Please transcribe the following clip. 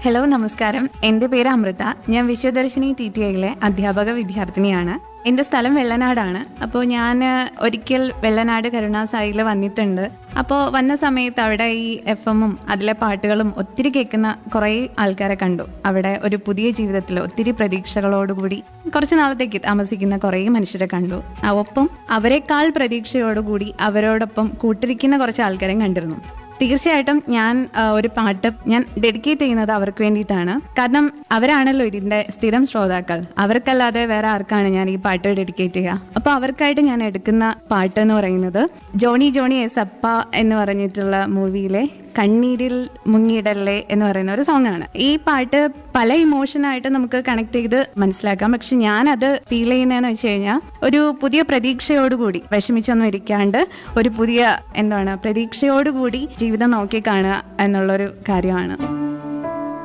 hello നമസ്കാരം എന്റെ പേര് അമൃത ഞാൻ വിശ്വദർശിനി ടി ടി ഐയിലെ അധ്യാപക വിദ്യാർത്ഥിനിയാണ് എന്റെ സ്ഥലം വെള്ളനാടാണ് അപ്പോൾ ഞാൻ ഒരിക്കൽ വെള്ളനാട് കരുണാസായിയിൽ വന്നിട്ടുണ്ട് അപ്പോൾ വന്ന സമയത്ത് അവിടെ ഈ എഫ് എമ്മും അതിലെ പാട്ടുകളും ഒത്തിരി കേൾക്കുന്ന കുറേ ആൾക്കാരെ കണ്ടു അവിടെ ഒരു പുതിയ ജീവിതത്തിൽ ഒത്തിരി പ്രതീക്ഷകളോടുകൂടി കുറച്ച് നാളത്തേക്ക് താമസിക്കുന്ന കുറേ മനുഷ്യരെ കണ്ടു ആ, ഒപ്പം അവരെക്കാൾ പ്രതീക്ഷയോടുകൂടി അവരോടൊപ്പം കൂട്ടിരിക്കുന്ന കുറച്ച് ആൾക്കാരെയും കണ്ടിരുന്നു തീർച്ചയായിട്ടും ഞാൻ ആ, ഒരു പാട്ട് ഞാൻ ഡെഡിക്കേറ്റ് ചെയ്യുന്നത് അവർക്ക് വേണ്ടിയിട്ടാണ് കാരണം അവരാണല്ലോ ഇതിന്റെ സ്ഥിരം ശ്രോതാക്കൾ അവർക്കല്ലാതെ വേറെ ആർക്കാണ് ഞാൻ ഈ പാട്ട് ഡെഡിക്കേറ്റ് ചെയ്യുക അപ്പൊ അവർക്കായിട്ട് ഞാൻ എടുക്കുന്ന പാട്ട് എന്ന് പറയുന്നത് ജോണി ജോണി എസ് അപ്പ എന്ന് പറഞ്ഞിട്ടുള്ള മൂവിയിലെ കണ്ണീരിൽ മുങ്ങിയിടല്ലേ എന്ന് പറയുന്ന ഒരു സോങ് ആണ് ഈ പാട്ട് പല ഇമോഷനായിട്ട് നമുക്ക് കണക്ട് ചെയ്ത് മനസ്സിലാക്കാം പക്ഷെ ഞാൻ അത് ഫീൽ ചെയ്യുന്നതെന്ന് വെച്ച് കഴിഞ്ഞാൽ ഒരു പുതിയ പ്രതീക്ഷയോടുകൂടി വിഷമിച്ചൊന്നും ഇരിക്കാണ്ട് ഒരു പുതിയ എന്താണ് പ്രതീക്ഷയോടുകൂടി ജീവിതം നോക്കി കാണുക എന്നുള്ളൊരു കാര്യമാണ്